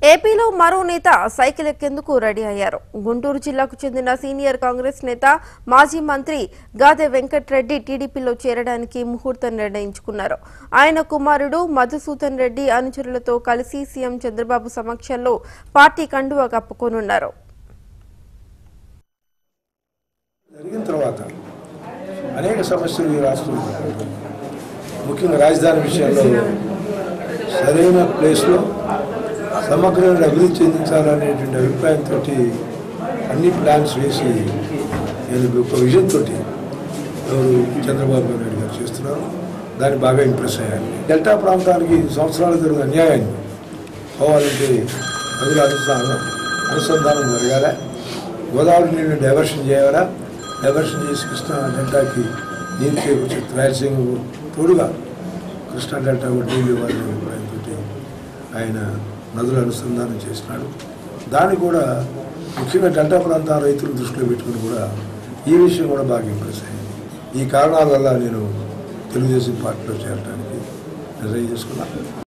ఏపీలో మరో నేత సైకిల్ ఎక్కేందుకు రెడీ అయ్యారు గుంటూరు జిల్లాకు చెందిన సీనియర్ కాంగ్రెస్ నేత మాజీ మంత్రి గాదె వెంకట్రెడ్డి టీడీపీలో చేరడానికి ముహూర్తం నిర్ణయించుకున్నారు ఆయన కుమారుడు మధుసూదన్ రెడ్డి అనుచరులతో కలిసి సీఎం చంద్రబాబు సమక్షంలో పార్టీ కండువా కప్పుకోనున్నారు జరిగిన తర్వాత అనేక సమస్యలు ఈ రాష్ట్రంలో ఉన్నాయి. ముఖ్యంగా రాజధాని విషయంలో సరైన ప్లేస్లో సమగ్రంగా అభివృద్ధి చెందించాలనేటువంటి అభిప్రాయంతో అన్ని ప్లాన్స్ వేసి నేను ఒక విజన్ తోటి ఎవరు చంద్రబాబు నాయుడు గారు చేస్తున్నారు దాన్ని బాగా ఇంప్రెస్ అయ్యాను డెల్టా ప్రాంతానికి ఈ సంవత్సరాలు జరిగిన అన్యాయాన్ని పోవాలంటే నదుల అనుసంధానం అనుసంధానం జరగాల గోదావరి నీళ్ళు డైవర్షన్ చేయాలా డైవర్షన్ చేసి కృష్ణా డెల్టాకి నీరు చేకూర్చి రాయలసీమ తోడుగా కృష్ణా డెల్టా కూడా నీళ్ళు ఇవ్వాలనే అభిప్రాయంతో ఆయన నదుల అనుసంధానం చేసినాడు దాన్ని కూడా ముఖ్యంగా డెల్టా ప్రాంతాల రైతులు దృష్టిలో పెట్టుకుని కూడా ఈ విషయం కూడా బాగా ఇంప్రెస్ అయింది ఈ కారణాల వల్ల నేను తెలుగుదేశం పార్టీలో చేరడానికి నిర్ణయం చేసుకున్నాను